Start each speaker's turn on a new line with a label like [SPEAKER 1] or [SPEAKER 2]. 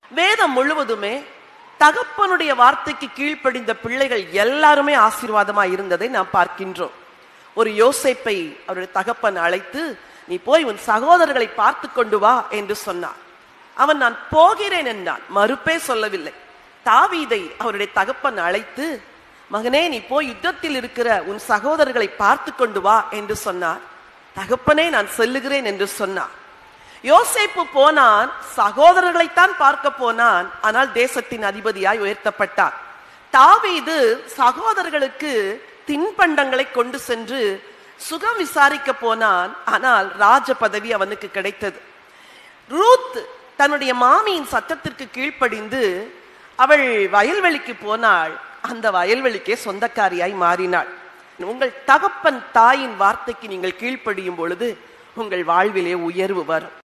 [SPEAKER 1] வேதம் முழுவதுமே தகப்பனுடைய வார்த்தைக்கு கீழ்ப்படிந்த பிள்ளைகள் எல்லாருமே ஆசீர்வாதமா இருந்ததை நாம் பார்க்கின்றோம் ஒரு யோசேப்பை அவருடைய தகப்பன் அழைத்து நீ போய் உன் சகோதரர்களை பார்த்து கொண்டு வா என்று சொன்னார் அவன் நான் போகிறேன் என்றான் மறுப்பே சொல்லவில்லை தாவீதை அவருடைய தகப்பன் அழைத்து மகனே நீ போய் யுத்தத்தில் இருக்கிற உன் சகோதரர்களை பார்த்து கொண்டு வா என்று சொன்னார் தகப்பனே நான் செல்லுகிறேன் என்று சொன்னார் யோசேப்பு போனான் சகோதரர்களைத்தான் பார்க்க போனான் ஆனால் தேசத்தின் அதிபதியாய் உயர்த்தப்பட்டார் தாவீது சகோதரர்களுக்கு தின்பண்டங்களை கொண்டு சென்று சுகம் விசாரிக்க போனான் ஆனால் ராஜ பதவி அவனுக்கு கிடைத்தது ரூத் தன்னுடைய மாமியின் சத்தத்திற்கு கீழ்ப்படிந்து அவள் வயல்வெளிக்கு போனாள் அந்த வயல்வெளிக்கே சொந்தக்காரியாய் மாறினாள் உங்கள் தகப்பன் தாயின் வார்த்தைக்கு நீங்கள் கீழ்ப்படியும் பொழுது உங்கள் வாழ்விலே உயர்வு வரும்